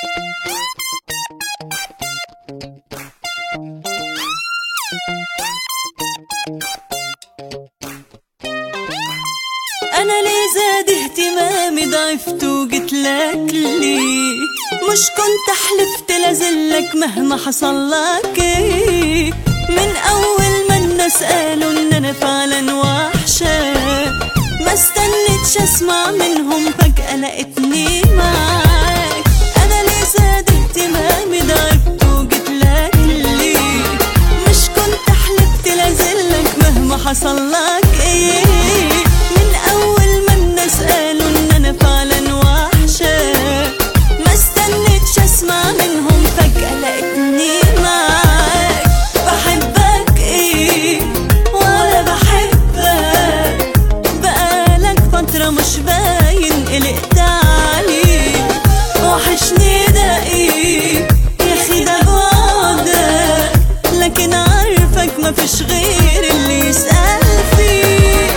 انا ليه زاد اهتمامي ضعفت وجيت لك ليه مش كنت حلفت لازلك مهما حصل لك ايه من اول ما الناس قالوا ان انا فعلا وحشه ما استنيتش اسمع منهم فجأة لقيتني معاك انا ليه زاد اهتمامي ضعفت وجيت لك ليه مش كنت حلفت لازلك مهما حصل لك ايه من اول ما الناس قالوا ان انا فعلا وحشه ما استنيتش اسمع منهم فجأة لقيتني معاك بحبك ايه ولا بحبك بقالك فترة مش باين قلقت عليك وحشني ده ايه يا اخي ده بعدك لكن عارفك مفيش غير اللي يسأل فيك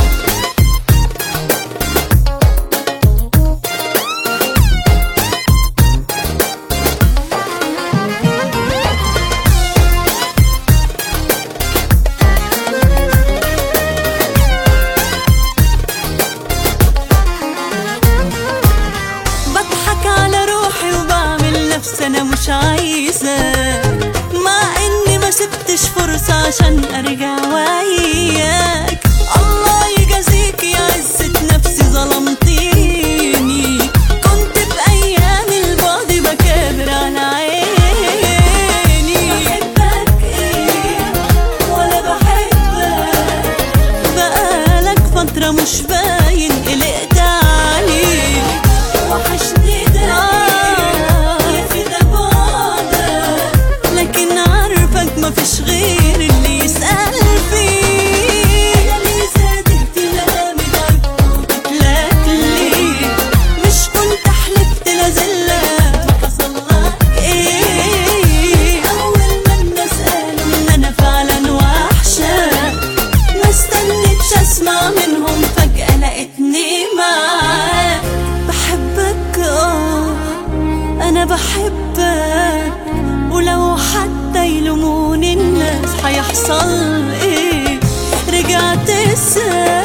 بضحك على روحي وبعمل نفسي انا مش عايزة مع اني ما سبتش فرصة عشان ارجع وياك الله يجازيك يا عزة نفسي ظلمتيني كنت بايام البعد بكابر على عيني بحبك ايه ولا بحبك بقالك فترة مش باين قلقت عليك وحشني ده يا في ده بعدك لكن عارفك مفيش غير اللي يسأل فيه أنا ليه زاد اهتمامي بعدك لك ليه مش كنت حلفت لازلك حصل لك ايه أول ما الناس قالوا إن أنا فعلا وحشة ما استنيتش اسمع منهم فجأة لقيتني معاك بحبك اه انا بحبك ولو حتى يلوموني الناس هيحصل ايه رجعت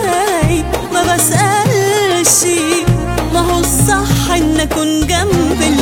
ازاي ما بسألش ما هو الصح ان اكون جنب